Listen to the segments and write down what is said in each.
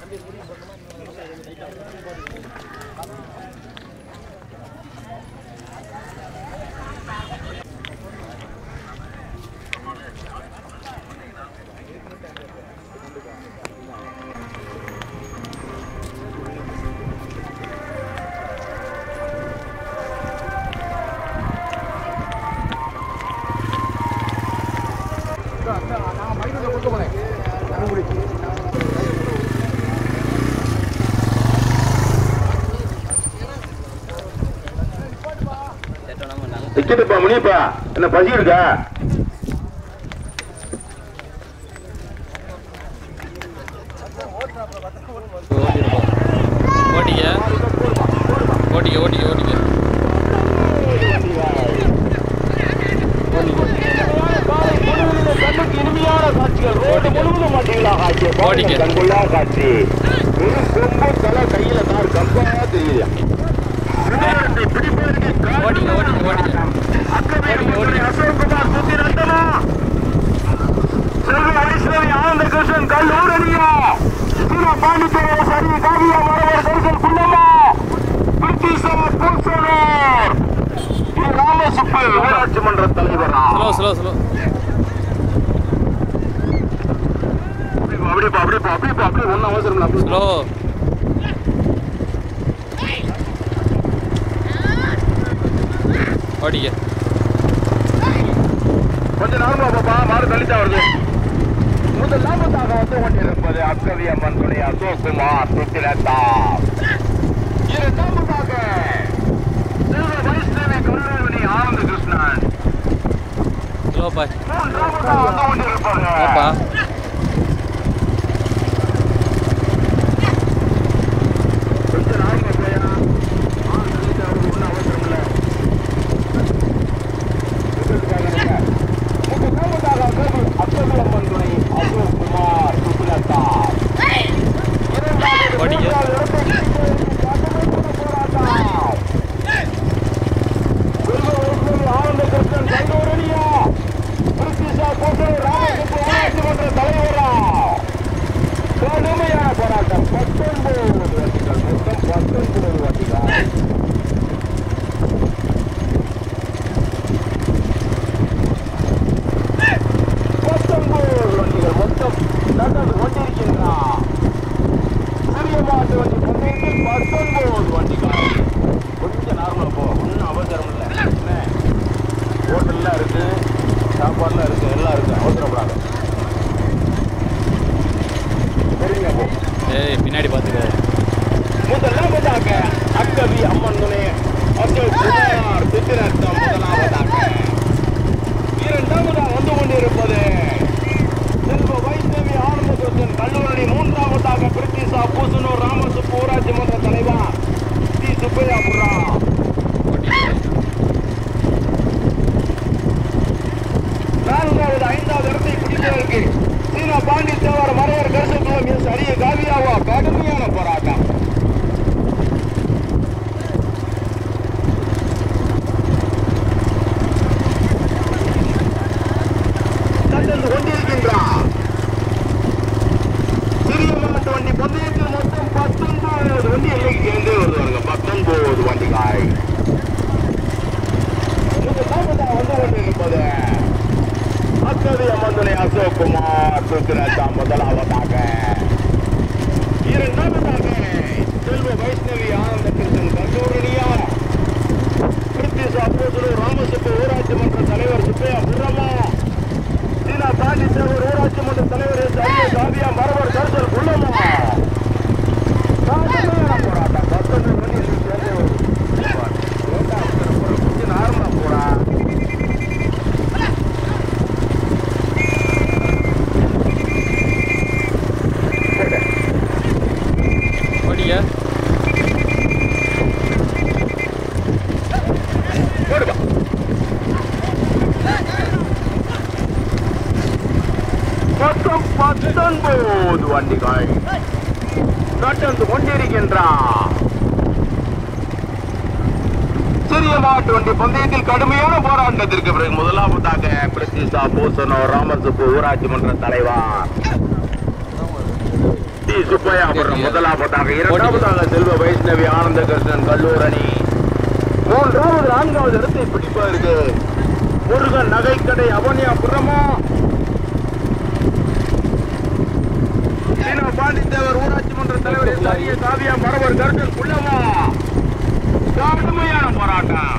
நிக்கிட்டுப்பா முனியப்பா என்ன பசி இருக்கா ஓட்டிக்க ஓட்டிக்க ஓட்டிக்க ஓட்டிக்க கண்ணுக்கு இனிமையான காட்சிகள் ரோடு முழுவதும் மாட்டீங்களாக ஆகிய ஓடிக்க. கண்கொள்ளா காட்சி வெறும் கொம்பு தலை கையில கார் கம்பா தெரியுது பிடிப்பதற்கு ஓட்டிக்க ஓட்டிக்க ஓட்டிக்க அசோக்குமார் சுத்தி ரத்தனா செல்வ வைஷ்ணவி ஆனந்த கிருஷ்ணன் கல்லூரணியா சீனா பாண்டிச்சேரி சரி காவியா மரவர் தரிசல் குள்ளம்மா பிரிட்டிஷர் புல்சோனர் ராமசுப்பு ஊராட்சி மன்ற தலைவரா ஸ்லோ ஸ்லோ ஸ்லோ அப்படிப்பா அப்படிப்பா அப்படிப்பா அப்படி ஒன்றும் அவசரம் இல்லை அப்படி ஸ்லோ ஓட்டிக்க கொஞ்சம் நார்மலா பாப்பா மாடு தள்ளிட்டா வருது முதலாவதாக வந்து கொண்டிருப்பது அக்கவி அம்மன் துணை அசோக் குமார் சுத்திரத்தா இரண்டாவதாக சிவ வைஷ்ணவி கருணாமணி ஆனந்த கிருஷ்ணன் ஸ்லோ பாய் மூன்றாவதாக வந்து கொண்டிருப்பது ஓப்பா கொஞ்சம் நார்மலா போயா மாடு தள்ளிட்டா வருது ஒன்றும் அவசரம் இல்லை முதலாவதாக வந்து அக்கவி அம்மன் துணை அசோக் குமார் சுத்திரத்தா இரண்டாவது ஓடிக்க. மூன்றாவது இடத்தை பிடிப்பதற்கு கடுமையான போராட்டம். செல்வ வைஷ்ணவி ஆனந்த கிருஷ்ணன் கைகோரணியா பிரிட்டிஷா கோட்டை ராமகிருஷ்ண ஊராட்சி மன்ற தலைவரா கடுமையான போராட்டம் பத்தொன்பது வண்டிகள் மொத்தம் பத்தொன்பது வண்டிகள் பத்தொன்பது வண்டிகள் மொத்தம் நடந்து கொண்டிருக்கின்றான் சிறிய மாட்டு வண்டி பந்தயத்தில் பத்தொன்பது வண்டிகள் கொஞ்சம் நார்மலா போ ஒன்றும் அவசரம் இல்லை என்ன ஹோட்டல்லாம் இருக்கு சாப்பாடுலாம் இருக்கு எல்லாம் இருக்கு அவசரப்படாத சரிங்க போ ஏய் பின்னாடி பார்த்துக்க முதலாவதாக அக்கவி அம்மன் துணை அசோக் குமார் சித்திரத்தம் முதலாவதாக இரண்டாவதாக வந்து கொண்டிருப்பது செல்வ வைஷ்ணவி ஆனந்த கிருஷ்ணன் கல்லூரி மூன்றாவதாக பிரிட்டிஷா பூசனூர் ராமசுப்பு ஊராட்சி மன்ற தலைவர் டி சுப்பையா புரா நான்காவது ஐந்தாவது இடத்தை பிடிப்பதற்கு சீனா பாண்டி தேவர் மறைவர் கருசத்துவம் எஸ் அரிய காவியாவா கடுமையான போராட்டம் கண்டந்து கொண்டிருக்கின்றார் சிறிய மாட்டு வண்டி பந்தயத்தில் மொத்தம் பத்தொன்பது வண்டி எல்லைக்கு சேர்ந்தே வருவாங்க பத்தொன்பது வண்டிகள் முதலாவதாக வந்து கொண்டிருப்பது அக்கதி அம்மந்துனை அசோக் குமார் சுத்திரத்தா முதலாவதாக இரண்டாவதாக செல்வ வைஷ்ணவி ஆனந்த கிருஷ்ணன் கல்லூரணியா பிரிட்டிஷ் அப்போது ராமசுப்பு ஊராட்சி மன்ற தலைவர் சுப்பையா புரமா சீனா பாண்டிச்சேவர் ஊராட்சி மன்ற தலைவர் எஸ். அரிய காவியா மரவர் கருசல் குள்ளமா கடுமையான போராட்டம் பத்தொன்பது மணி சேர்ந்தே வருது ஏண்டா அவசரம் போற? கொஞ்சம் நார்மலா போடா ஓட்டிக்க போடுப்பா மொத்தம் பத்தொன்பது வண்டிகள் நடந்து கொண்டிருக்கின்றான் சிறிய மாட்டு வண்டி பந்தயத்தில் கடுமையான போராட்டத்திற்கு பிறகு முதலாவதாக பிரதிஷ்டா பூசனோ ராமசுப்பு ஊராட்சி மன்ற தலைவர் டி. டி சுப்பையாபுரம் முதலாவதாக இரண்டாவதாக செல்வ வைஷ்ணவி ஆனந்த கிருஷ்ணன் கல்லூரணி மூன்றாவது நான்காவது இடத்தை பிடிப்பதற்கு முருகன் நகைக்கடை அவனியாபுரமா சீனா பாண்டித்தேவர் ஊராட்சி மன்ற தலைவர் எஸ். அரிய காவியா மரவர் கருத்தன் குள்ளமா கடுமையான போராட்டம்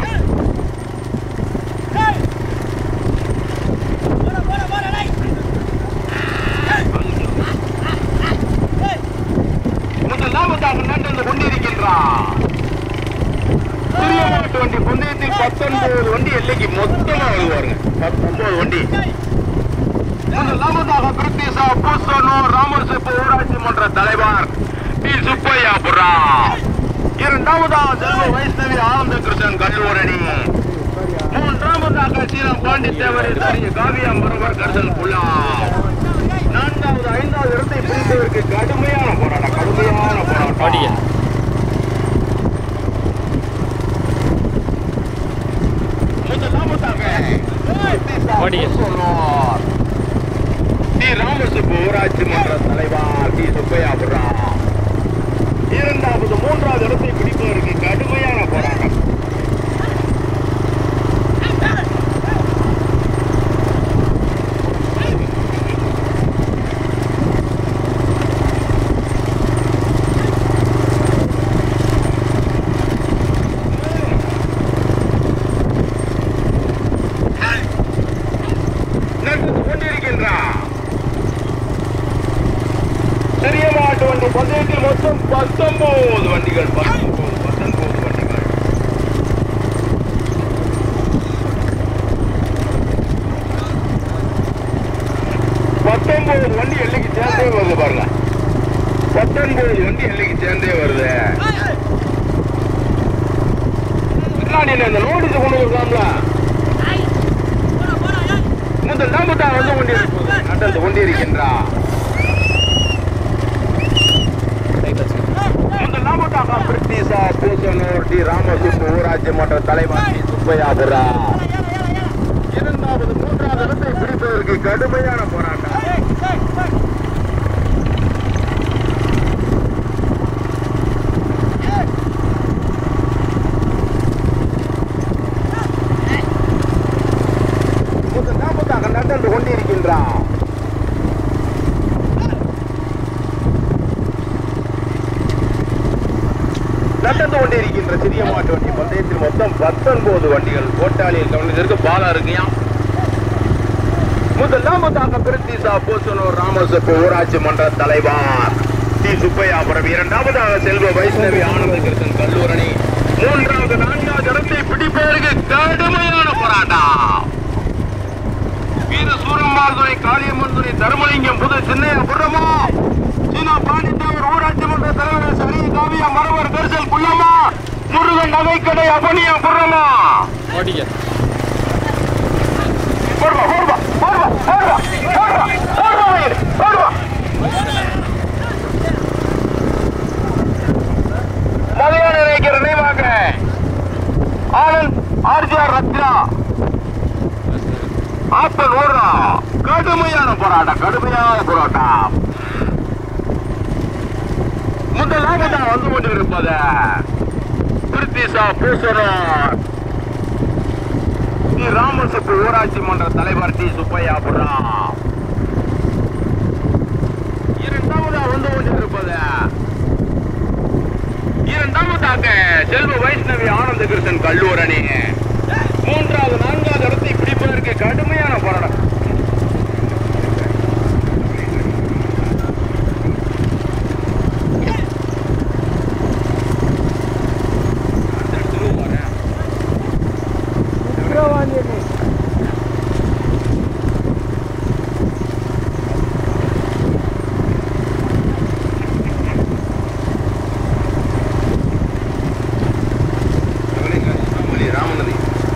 முதலாவதாக நடந்து கொண்டிருக்கின்றான் சிறிய மாட்டு வண்டி பந்தயத்தில் பத்தொன்பது வண்டி எல்லைக்கு மொத்தமா வருவாருங்க பத்தொன்பது வண்டி முதலாவதாக பிரிட்டிஷா பூசனூர் ராமசெப்பு ஊராட்சி மன்ற தலைவர் டி சுப்பையாபுரா இரண்டாவதாக செல்வ வைஷ்ணவி ஆனந்த கிருஷ்ணன் கல்லூரணி மூன்றாவதாக சீரம் பாண்டித்தேவர் சிறிய காவியா மரவர் கர்சன் புல்லா நான்காவது ஐந்தாவது இடத்தை பிடிப்பதற்கு கடுமையான போராட்டம் கடுமையான போராட்டம் ஓடிங்க முதலாவதாக ஓடிங்க. சொன்னார். டி ராமசுப்பு ஊராட்சி மன்ற தலைவர் டி சுப்பையாபுரா இரண்டாவது மூன்றாவது இடத்தை பிடிப்பதற்கு கடுமையான போராட்டம் நடந்து கொண்டிருக்கின்றான் சிறிய மாட்டு வண்டி பந்தயத்தில் மொத்தம் பத்தொன்பது வண்டிகள் பத்தொன்பது பத்தொன்பது வண்டிகள் பத்தொன்பது வண்டி எல்லைக்கு சேர்ந்தே வருது பாருங்க பத்தொன்பது வண்டி எல்லைக்கு சேர்ந்தே வருது பின்னாடி இந்த நோட்டீஸ் கொண்டு இருக்காங்களா முதல் நாமத்தான் வந்து கொண்டிருப்பது நடந்து கொண்டிருக்கின்றான் முதல் நாமத்தாக பிரிட்டிஷா பூசனூர் டி ராமசுப்பு ஊராட்சி மன்ற தலைவர் டி சுப்பையாபுரா இரண்டாவது மூன்றாவது இடத்தை பிடிப்பதற்கு கடுமையான போராட்டம் முதல் நாமத்தாக நடந்து கொண்டிருக்கின்றான் நடந்து கொண்டிருக்கின்ற சிறிய மாட்டு வண்டி பந்தயத்தில் மொத்தம் பத்தொன்பது வண்டிகள் கோட்டாளியில் கவனித்திற்கு பாலா இருக்கையா முதலாவதாக பிரித்திசா பூசனூர் ராமசப்பு ஊராட்சி மன்ற தலைவர் டி சுப்பையாபுரம் இரண்டாவதாக செல்வ வைஷ்ணவி ஆனந்த கிருஷ்ணன் கல்லூரணி மூன்றாவது நான்காவது இடத்தை பிடிப்பதற்கு கடுமையான போராட்டம் வீர சூரம்மாள் துறை காளியம்மன் துறை தர்மலிங்கம் புது சின்னையபுரமா சீனா பாண்டித்தேவர் ஊராட்சி மன்ற தலைவர் சரி காவியா மரவர் கரிசல் புள்ளமா முருகன் நகைக்கடை அபனியா புறமா ஓடிங்க போடுவா போடுவா போடுவா போடுவா போடுவா போடுவா வயிறு, போடுவா மதியான நினைக்கிற நினைவாக ஆனந்த் ஆர்ஜிஆர் ரத்னா ஆப்பல் ஓடுறா கடுமையான போராட்டம் கடுமையான போராட்டம் முதலாக தான் வந்து கொண்டிருப்பது பிரித்திசா பூசனர் டி ராமசுப்பு ஊராட்சி மன்ற தலைவர் டி சுப்பையாபுரா இரண்டாவதா வந்து கொண்டிருப்பது இரண்டாவதாக செல்வ வைஷ்ணவி ஆனந்த கிருஷ்ணன் கல்லூரணி மூன்றாவது நான்காவது இடத்தை பிடிப்பதற்கு கடுமையான போராட்டம் ராமநதி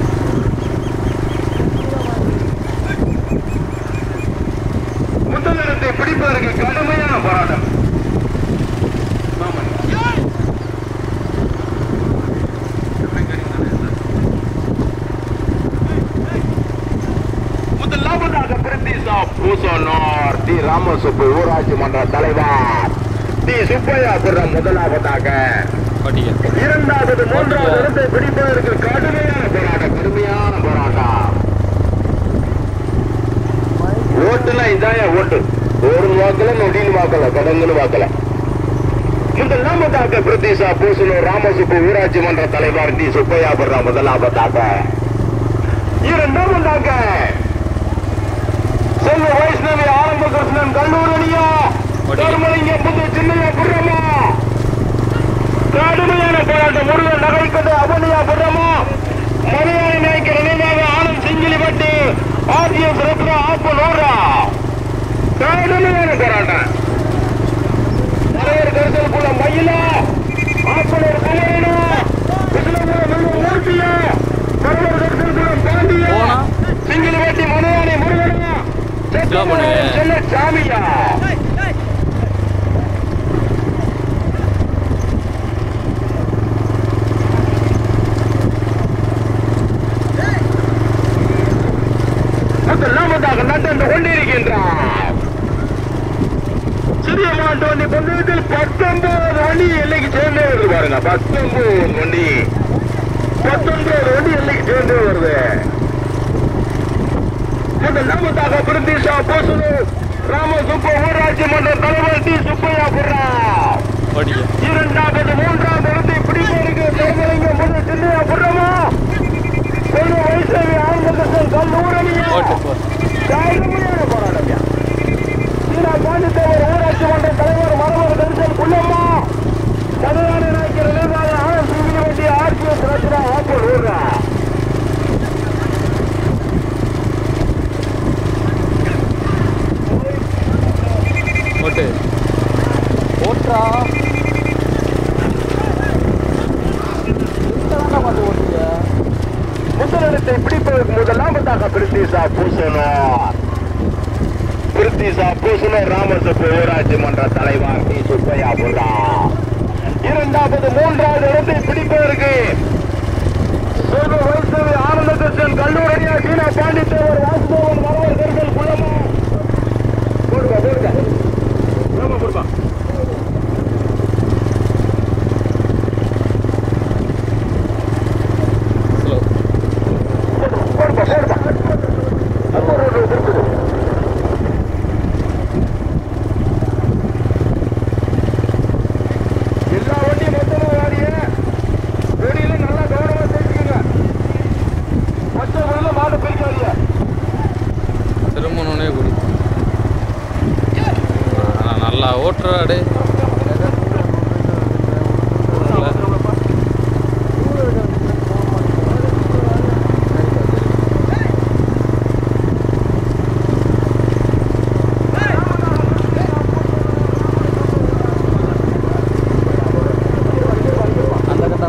முதலிடத்தை பிடிப்பதற்கு கடுமையான போராட்டம் முதலாவதாக பிரித்திசா பூசனோர் டி ராமசுப்பு ஊராட்சி மன்ற தலைவர் டி சுப்பையாபுரம் முதலாவதாக ஓட்டிக்க இரண்டாவது மூன்றாவது இடத்தை பிடிப்பதற்கு கடுமையான போராட்டம் கடுமையான போராட்டம் ஓட்டுனா இதாயா ஓட்டு ஒரு வாக்கல நொடின்னு வாக்கல கடங்குன்னு வாக்கல முதலாவதாக பிரதீஷா பூசலூர் ராமசுப்பு ஊராட்சி மன்ற தலைவர் டி சுப்பையாபுரம் முதலாவதாக இரண்டாவதாக செல்வ வைஷ்ணவி ஆரம்ப கிருஷ்ணன் கல்லூரணியா தர்மலிங்கம் புது சின்னையா புறமா கடுமையான போராட்டம் முருகன் நகைக்கட்டு அவனியா புறமா மலையாள நாய்க்கு நினைவாக ஆனந்த் சிங்கிலிப்பட்டு ஆர்ஜிஎஸ் ரத்னா ஆப்பனூரா கடுமையான போராட்டம் மலையர் கருத்தல் குளம் மயிலா ஆப்பனூர் கலையனா கிருஷ்ணபுரம் மூர்த்தியா மலையர் கருத்தல் குளம் பாண்டியா போனா? சிங்கிலிப்பட்டி மலையாளி முருகனா இதோ பண்ணுங்க. செல்ல சாமியா முதலாவதாக நடந்து கொண்டிருக்கின்றார் சிறிய மாட்டு வண்டி பந்தயத்தில் பத்தொன்பது வண்டி எல்லைக்கு சேர்ந்தே வருது பாருங்க பத்தொன்பது வண்டி பத்தொன்பது வண்டி எல்லைக்கு சேர்ந்தே வருது முதலாவதாக பிரித்திஷா போசனூர் ராம சுப்ப ஊராட்சி மன்ற தலைவர் டி சுப்பையா புறா ஓட்டிக்க இரண்டாவது மூன்றாவது இடத்தை பிடிப்பதற்கு தேர்தலிங்கம் முழு சின்னையா புறமா செல்வ வைஷ்ணவி ஆனந்தகிருஷ்ணன் கல்லூரணியா ஓட்டு போ கடுமையான போராட்டம்யா. சீனா காந்தித்தேவர் ஊராட்சி மன்ற தலைவர் மரவர் தரிசல் குள்ளம்மா மதுராணி நாய்க்கு நினைவாக ஆனந்த் சிங்கி வண்டி ஆர்பிஎஸ் ரத்னா ஆப்பல் ஊர்ரா ஓட்டு ஓட்டுறா பார்த்து ஓட்டுங்க முதலிடத்தை பிடிப்பதற்கு முதலாவதாக பிரித்திசா பூசணும் பிரித்திசா பூசணும் ராமசப்பு ஊராட்சி மன்ற தலைவர் டி சுப்பையா புல்லா இரண்டாவது மூன்றாவது இடத்தை பிடிப்பதற்கு சோழ வைஷ்ணவி ஆனந்த கிருஷ்ணன் கல்லூரியா சீனா பாண்டித்தேவர் வாசுதேவன் மரவர் கருங்கல் குளமா போடுவா போடுங்க ஆமா போடுவா ஸ்லோ போடுப்பா போடுப்பா அப்போ ஒரு ஒரு இருக்குது. எல்லா வண்டியும் மொத்தமா வாடிய வெளியில நல்லா கவனமா சேர்த்துக்கங்க மற்ற வழியில மாடு பிரிக்காதீங்க திரும்பணுன்னே குடி ஆ, நல்லா ஓட்டுறாடே அந்த கட்டா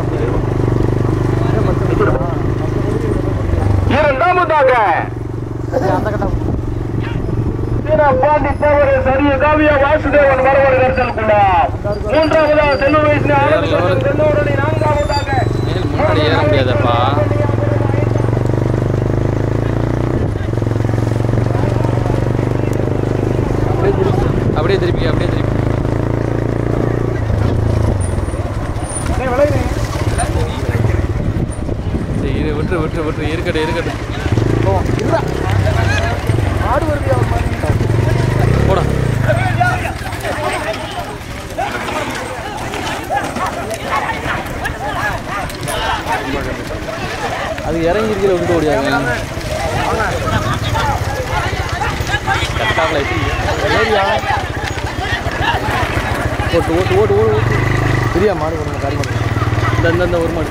இரண்டாவதாக அந்த கட்டா சீனா பாண்டி தேவர் சரிய காவியா வாசுதேவன் வரவர் கருத்தலுக்குள்ளா மூன்றாவதாக செல்வ வைஷ்ணவ ஆனந்த செல்லூரணி நான்காவதாக மேல் முன்னாடி ஏற முடியாதப்பா அப்படியே திருப்பி அப்படியே திருப்பி சரி, இரு விட்டுரு விட்டுரு விட்டுரு இருக்கட்டும் இருக்கட்டும் ஆடு வருது போடா அது இறங்கி இருக்கிற விட்டு ஓடியாங்க கட்டாக்கல ஏரியா ஓட்டு ஓட்டு ஓட்டு ஓட்டு ஓட்டு பிரியா மாடு பண்ணுங்க காரி மாடு இந்த இந்த இந்த ஒரு மாடு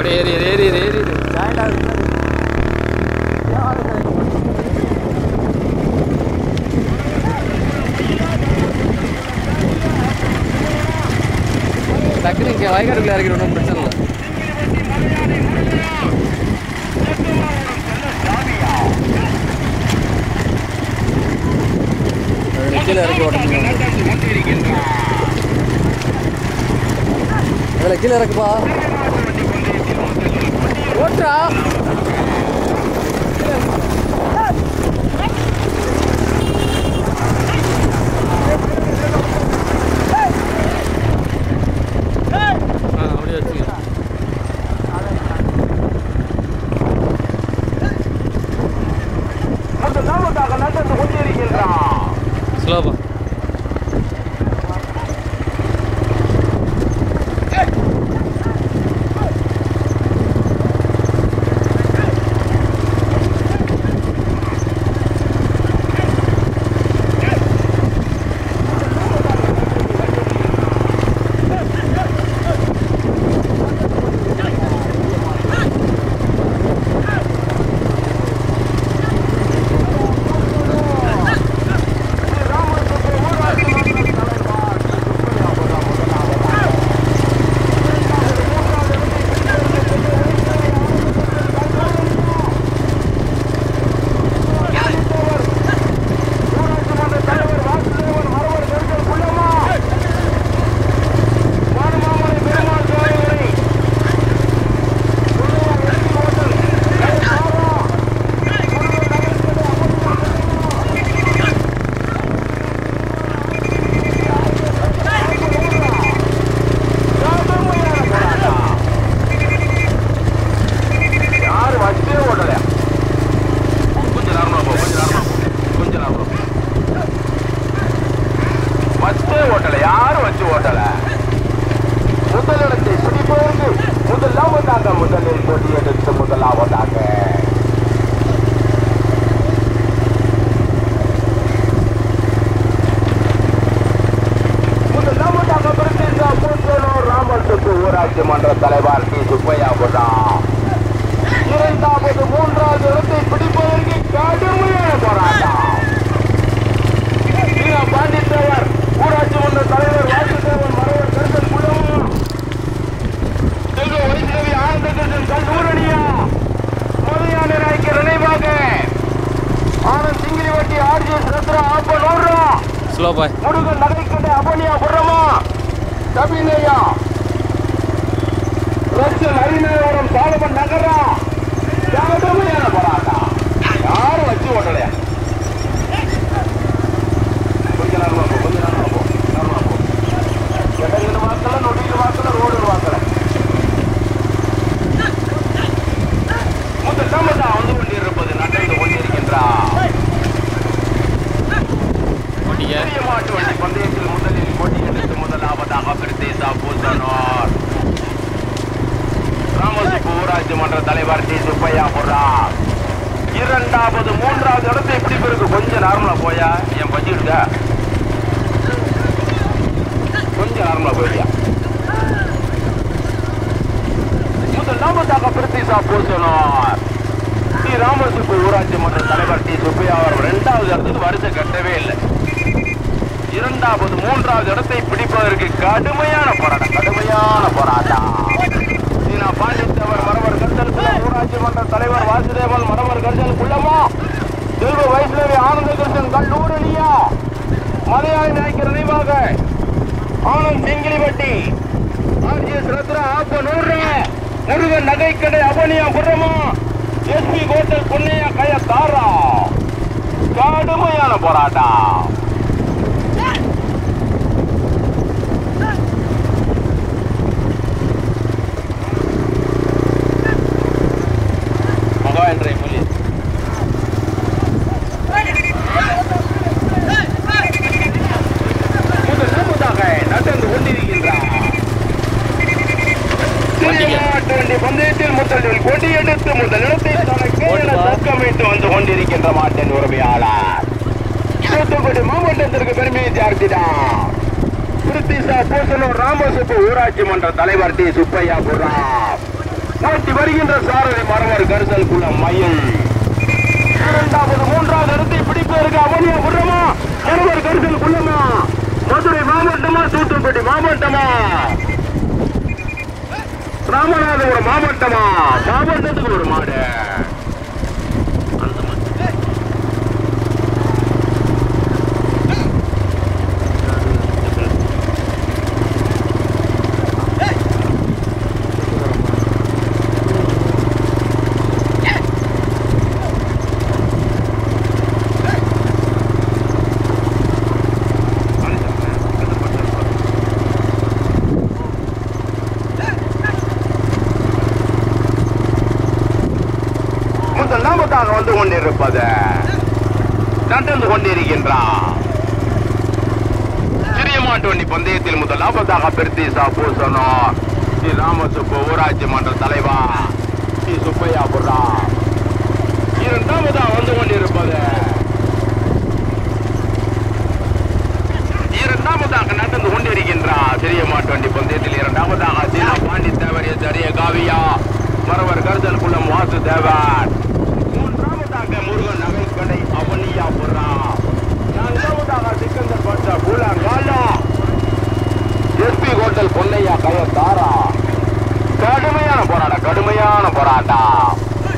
ஏறி ஏறி ஏறி ஏறி ஏறி டக்குனு இங்கே வயக்காட்டுக்குள்ள இறக்கிட்டு ஒன்றும் பிரச்சனை இல்லை அதுல கீழே இறக்கி ஓட்டணும் அதில் கீழே இறக்குப்பா ஓட்டுறா ஆ அப்படியே வச்சுக்க முதலாவதாக நடந்து கொண்டிருக்கின்றான் ஸ்லோப்பா யாரு வச்சே ஓட்டலையா கொஞ்சம் நேரமா போ கொஞ்சம் நேரமா போ கொஞ்சம் நேரமா போ வச்சே ஓட்டல யாரும் வச்சு ஓட்டல முதலிடத்தை பிடிப்பதற்கு முதலாவதாக முதலில் போட்டி எடுத்து முதலாவதாக முதலாவதாக பிரதேச கூட்டணூர் ராமர் சுத்து ஊராட்சி மன்ற தலைவர் டி சுப்பையா புதா இரண்டாவது மூன்றாவது இடத்தை பிடிப்பதற்கு கடுமையான போராட்டம் வீரா பாண்டித்தேவர் ஊராட்சி மன்ற தலைவர் வாசுதேவன் மறைவர் கருத்தன் குழுவும் செல்வ வைஷ்ணவி ஆனந்த கிருஷ்ணன் கல்லூரணியா மதியான நாய்க்கு நினைவாக ஆனந்த் சிங்கிரிவட்டி ஆர்ஜிஎஸ் ரத்னா ஆப்ப நூறு ஸ்லோ பாய் முருகன் நகைக்கடை அபனியா புறமா கபினையா ரச்சன் அரிநகரம் சாலமன் நகரா கடுமையான போராட்டம் யாரும் வச்சு ஓட்டலையா கொஞ்ச நேரமா போ கொஞ்ச நேரமா போ நேரமா போ இடங்கள் வாக்கல நொடியில் வாக்கல ரோடு வாக்கல முதலாமதா வந்து கொண்டிருப்பது நடந்து கொண்டிருக்கின்றார் ஓட்டிக்க பெரிய மாட்டு வண்டி பந்தயத்தில் முதலில் போட்டி எடுத்து முதலாவதாக பிரதேசா பூசனோர் ராமசிப்பு ஊராட்சி மன்ற தலைவர் டி சுப்பையா போடுறார் இரண்டாவது மூன்றாவது இடத்தை பிடிப்பிருக்கு கொஞ்சம் நார்மலா போயா என் பஜ்ஜி இருக்க கொஞ்சம் நார்மலா போயியா முதலாவதாக பிரதேசா பூசனோர் ஸ்ரீ ராமசிப்பு ஊராட்சி மன்ற தலைவர் டி சுப்பையா அவர் இரண்டாவது இடத்துக்கு வரிசை கட்டவே இல்லை இரண்டாவது மூன்றாவது இடத்தை பிடிப்பதற்கு கடுமையான போராட்டம் கடுமையான போராட்டம் சீனா பாண்டித்தவர் மரவர் கர்ஜல் குளம் ஊராட்சி மன்ற தலைவர் வாசுதேவன் மரவர் கர்ஜல் குள்ளமா செல்வ வைஷ்ணவி ஆனந்த கிருஷ்ணன் கல்லூரணியா மலையாளி நாயக்கர் நினைவாக ஆனந்த் செங்கிலிவட்டி ஆர்ஜிஎஸ் ரத்னா ஆப்ப நூறு முருகன் நகைக்கடை அபனியா புறமா எஸ்பி ஹோட்டல் பொன்னையா கய தாரா கடுமையான போராட்டம் மகா என்ற மொழி முதலாவதாக நடந்து கொண்டிருக்கின்றார் சிறிய மாட்டு வண்டி பந்தயத்தில் முதலில் கொடியெடுத்து முதலிடத்தை தனக்கு என தக்கமிட்டு வந்து கொண்டிருக்கின்ற மாட்டின் உரிமையாளர் தூத்துக்குடி மாவட்டத்திற்கு பெருமையை சேர்த்தினார் பிரித்திசா பூசனூர் ராமசுப்பு ஊராட்சி மன்ற தலைவர் டி சுப்பையா புர்ரா ஓட்டி வருகின்ற சாரதி மரவர் கருசல் குளம் மயில் இரண்டாவது மூன்றாவது இடத்தை பிடிப்பதற்கு அவனியா புறமா மரவர் கருசல் குளமா மதுரை மாவட்டமா தூத்துக்குடி மாவட்டமா ராமநாதபுரம் மாவட்டமா மாவட்டத்துக்கு ஒரு மாடு அந்த மாடு. முதலாவதாக வந்து கொண்டிருப்பது நடந்து கொண்டிருக்கின்றார் சிறிய மாட்டு வண்டி பந்தயத்தில் முதலாவதாக பெருத்தீசா பூசணும் ஸ்ரீ ராமசுப்பு ஊராட்சி மன்ற தலைவர் ஸ்ரீ சுப்பையா புரா இரண்டாவதாக வந்து கொண்டிருப்பது இரண்டாவதாக நடந்து கொண்டிருக்கின்றார் சிறிய மாட்டு வண்டி பந்தயத்தில் இரண்டாவதாக சீனா பாண்டி தேவர் சரிய காவியா மரவர் கருதல் குளம் வாசு தேவர் மூன்றாவதாக முருகன் நகைக்கடை அவனியா புறா நான்காவதாக சிக்கந்தர் பட்டா பூலாங்காலா எஸ்பி ஹோட்டல் பொன்னையா கய தாரா கடுமையான போராட்டம் கடுமையான போராட்டம்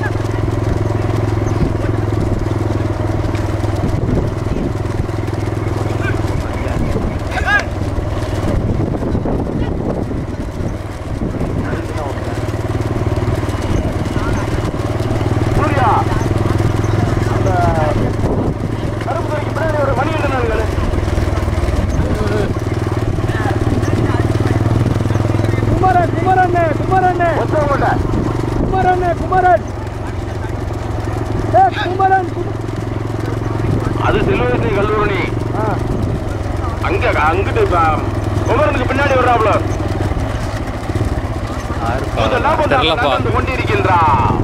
சூர்யா அந்த கருப்பு துறைக்கு பின்னாடி ஒரு மணி என்ன குமரன் குமரன் குமரன் ஒத்தவங்கள்ட்ட குமரன் குமரன் ஏ குமரன் அது செல்வரசி கல்லூரணி ஆ அங்க அங்கிட்டு ப- குமரனுக்கு பின்னாடி வர்றாப்ல தெரியலப்பா நடந்து கொண்டிருக்கின்றா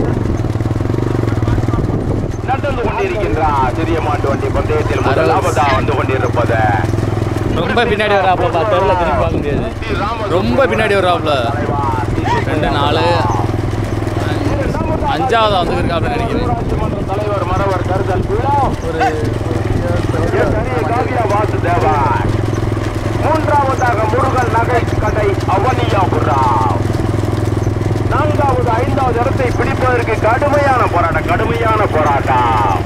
நடந்து கொண்டிருக்கின்றா சிறிய மாட்டு வண்டி பந்தயத்தில் முதலாவதா வந்து கொண்டிருப்பது ரொம்ப பின்னாடி வராப்லப்பா தெரியல திரும்பி பார்க்க முடியாது ஸ்ரீ ராம- ரொம்ப பின்னாடி வர்றாப்புல. ரெண்டு, நாலு, அஞ்சாவதா வந்து இருக்காப்ல நினைக்கிறேன் ஊராட்சி மன்ற தலைவர் மரவர் கருதல் விழா ஒரு கரிய காவியா வாசுதேவன் மூன்றாவதாக முருகன் நகை கடை அவனியாபுரா நான்காவது ஐந்தாவது இடத்தை பிடிப்பதற்கு கடுமையான போராட்டம் கடுமையான போராட்டம்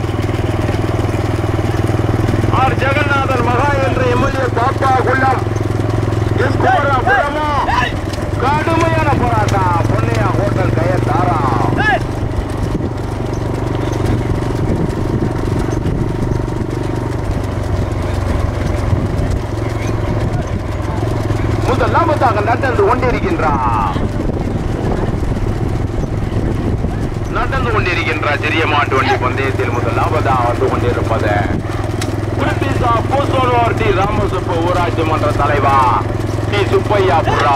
ஆர் ஜெகநாதன் மகா என்ற எம்எல்ஏ பாப்பா குள்ளம் எஸ் கோரா புறமா கடுமையான போராட்டம் பொன்னையா ஹோட்டல் கயர் தாரா முதலாவதாக நடந்து கொண்டிருக்கின்றார் நடந்து கொண்டிருக்கின்றார் சிறிய மாட்டு வண்டி பந்தயத்தில் முதலாவதாக வந்து கொண்டிருப்பது குறிப்பிசா பூசோலோர் டி ராமசுப்பு ஊராட்சி மன்ற தலைவர் டி சுப்பையா புரா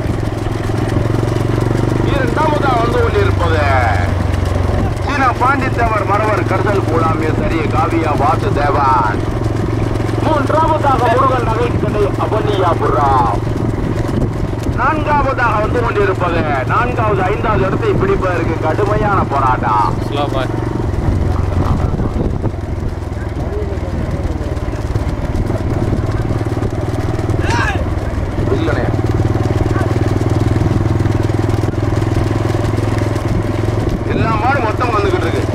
இரண்டாவதாக வந்து கொண்டிருப்பது சீனா பாண்டித்தவர் மரவர் கருதல் கூடாமிய சரிய காவியா வாசுதேவன் மூன்றாவதாக முருகன் நகைக்கடை அவனியா புரா நான்காவதாக வந்து கொண்டிருப்பது நான்காவது ஐந்தாவது இடத்தை பிடிப்பதற்கு கடுமையான போராட்டம் ஸ்லோப்பா இல்லனே எல்லா மாடும் மொத்தம் வந்துகிட்டு இருக்கு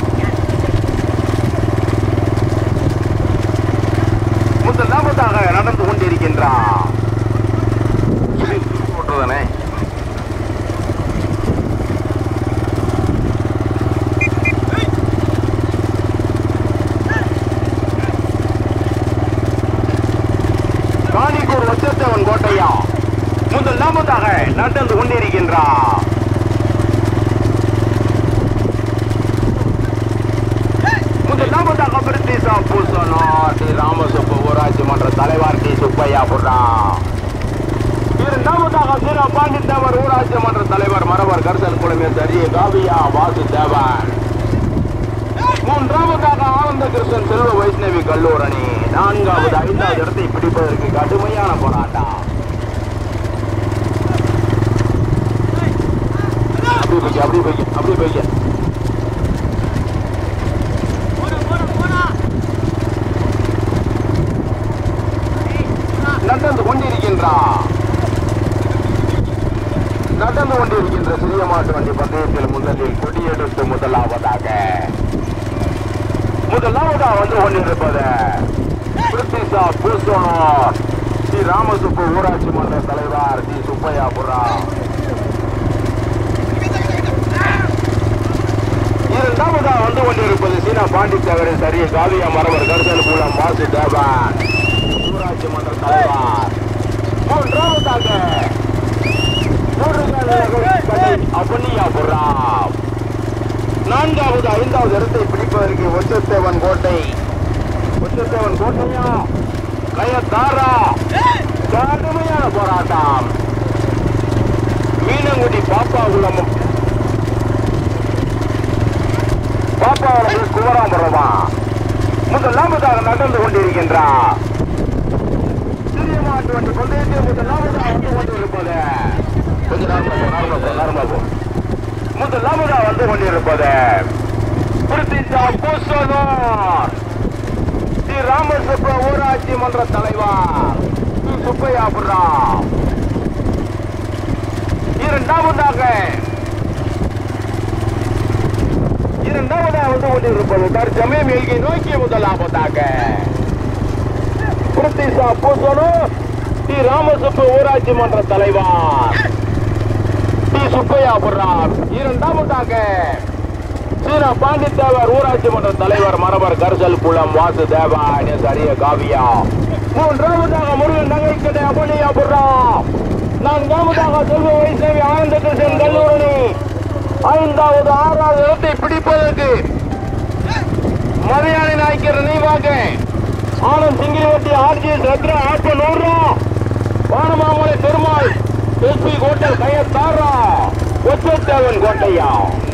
முதலாவதாக நடந்து கொண்டிருக்கின்றான் இது ஓட்டுறதானே காணிக்கூர் வச்சத்தவன் கோட்டையா முதலாவதாக நடந்து கொண்டிருக்கின்றான் முதலாவதாக பிரிட்டிஷா பூசனார் டி ராமசுப்பு ஊராட்சி மன்ற தலைவர் டி சுப்பையா புறா இரண்டாவதாக வீர பாண்டித்தேவர் ஊராட்சி மன்ற தலைவர் மரவர் கருசல் குழுமே சரிய காவியா வாசு தேவன் மூன்றாவதாக ஆனந்த கிருஷ்ணன் செல்வ வைஷ்ணவி கல்லூரணி நான்காவது ஐந்தாவது இடத்தை பிடிப்பதற்கு கடுமையான போராட்டம் அப்படி போய்க்க அப்படி போய்க்க அப்படி போய்க்க நடந்து கொண்டிருக்கின்றான் நடந்து கொண்டிருக்கின்ற சிறிய மாட்டு வண்டி பந்தயத்தில் முதலில் கொடியெடுத்து முதலாவதாக முதலாவதாக வந்து கொண்டிருப்பது பிரிட்டிஷா பூசோனோர் ஸ்ரீ ராமசுப்பு ஊராட்சி மன்ற தலைவர் டி சுப்பையாபுரம் இரண்டாவதாக வந்து கொண்டிருப்பது சீனா பாண்டித்தேவரின் சரிய காவியா மரவர் கருதல் மூலம் மாசு தேவன் ஊராட்சி மன்ற தலைவர் மூன்றாவதாக அவனியாபுரம் நான்காவது ஐந்தாவது இடத்தை பிடிப்பதற்கு ஒச்சத்தேவன் கோட்டை ஒச்சத்தேவன் கோட்டையா கயத்தாரா கடுமையான போராட்டம் மீனங்குடி பாப்பா குளம் பாப்பா குளம் குமராபுரமா முதலாவதாக நடந்து கொண்டிருக்கின்றார் சிறிய மாட்டு வண்டி பந்தயத்தில் முதலாவதாக வந்து கொண்டிருப்பது கொஞ்சம் நேரமா போ, நேரமா போ, நேரமா போ. முதலாவதாக வந்து கொண்டிருப்பது பிரித்திஷா பூசனூர் ஸ்ரீ ராமசுப்ர ஊராட்சி மன்ற தலைவர் ஸ்ரீ சுப்பையாபுரம் இரண்டாவதாக இரண்டாவதாக வந்து கொண்டிருப்பது தற்சமயம் எல்கை நோக்கி முதலாவதாக பிரித்திஷா பூசனூர் ஸ்ரீ ராமசுப்பு ஊராட்சி மன்ற தலைவர் டி சுப்பையாபுரம் இரண்டாவதாக சீனா பாண்டித்தேவர் ஊராட்சி மன்ற தலைவர் மரபர் கர்சல் குளம் வாசு தேவா சரிய காவியா மூன்றாவதாக முருகன் நகைக்கடை அபனியாபுரம் நான்காவதாக செல்வ வைஷ்ணவி ஆனந்த கிருஷ்ணன் கல்லூரணி ஐந்தாவது ஆறாவது இடத்தை பிடிப்பதற்கு மலையாளி நாய்க்கிற நினைவாக ஆனந்த் சிங்கிலிவட்டி ஆர்ஜிஎஸ் ரத்னா ஆப்ப நூறு வானமாமலை பெருமாள் எஸ்பி கோட்டல் கையத்தாரா ஒச்சத்தேவன் கோட்டையா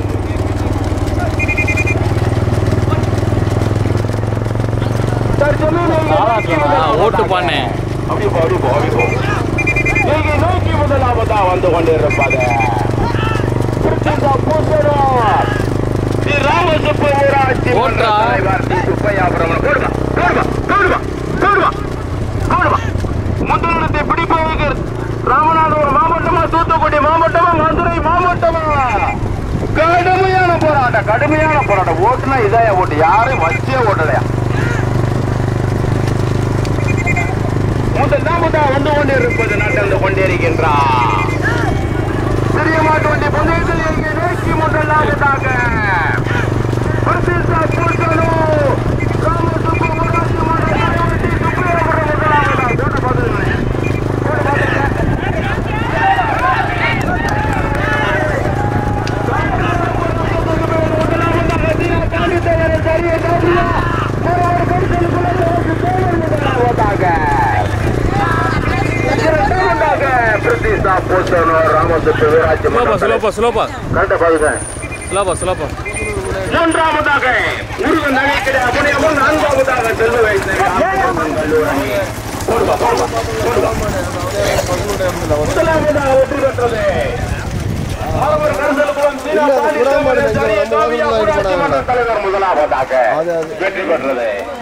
ஓட்டு பாண்ணே அப்படியே போ அப்படியே போ அப்படியே போ நீங்க நோக்கி முதலாவதா வந்து கொண்டிருப்பது பிரிட்டிஷா பூசனூர் ஸ்ரீ ராமசுப்பு ஊராட்சி மன்ற ஓட்டா. தலைவர் டி சுப்பையாபுரம் போடுவா போடுவா போடுவா போடுவா போடுவா முதலிடத்தை பிடிப்பதற்கு ராமநாதபுரம் மாவட்டமா தூத்துக்குடி மாவட்டமா மதுரை மாவட்டமா கடுமையான போராட்டம் கடுமையான போராட்டம் ஓட்டுனா இதையா ஓட்டு யாரையும் வச்சே ஓட்டலையா முதலாவதா வந்து கொண்டிருப்பது நடந்து கொண்டிருக்கின்றார் சிறிய மாட்டு வண்டி பந்தயத்தில் எங்கே நோக்கி முதலாவதாக பிரதிஷ்டா பூசலு ராமசுப்பு ஊராட்சி மன்ற தலைவர் டி. சுப்பையாபுரம் முதலாவதா. போட்டு பார்த்துக்கங்க. போட்டு பார்த்துக்கங்க. முதலாவதாக சீனா பாண்டித்தேவரின் சரிய காவியா மரவர் கருத்தல் குலத்தை ஓட்டு தேவர் முதலாவதாக இரண்டாவதாக பிரதிஷ்டா பூசனூர் ராமசுப்பு ஊராட்சி மன்ற ஸ்லோப்பா ஸ்லோப்பா கரெக்டா பாருங்க ஸ்லோப்பா ஸ்லோப்பா மூன்றாவதாக முருகன் நகைக்கிற அபனியமும் நான்காவதாக செல்வ வைஷ்ணவி போடுவா, போடுவா, போடுவா. முதலாவதாக வெற்றி பெற்றது மாணவர் கருசல்குளம் சீனா இல்ல, அது பாண்டித்தேவரின் விடாம சரிய இந்த காவியா முதல்ல ஊராட்சி மன்ற தலைவர் முதலாவதாக அது, அது. வெற்றி பெற்றது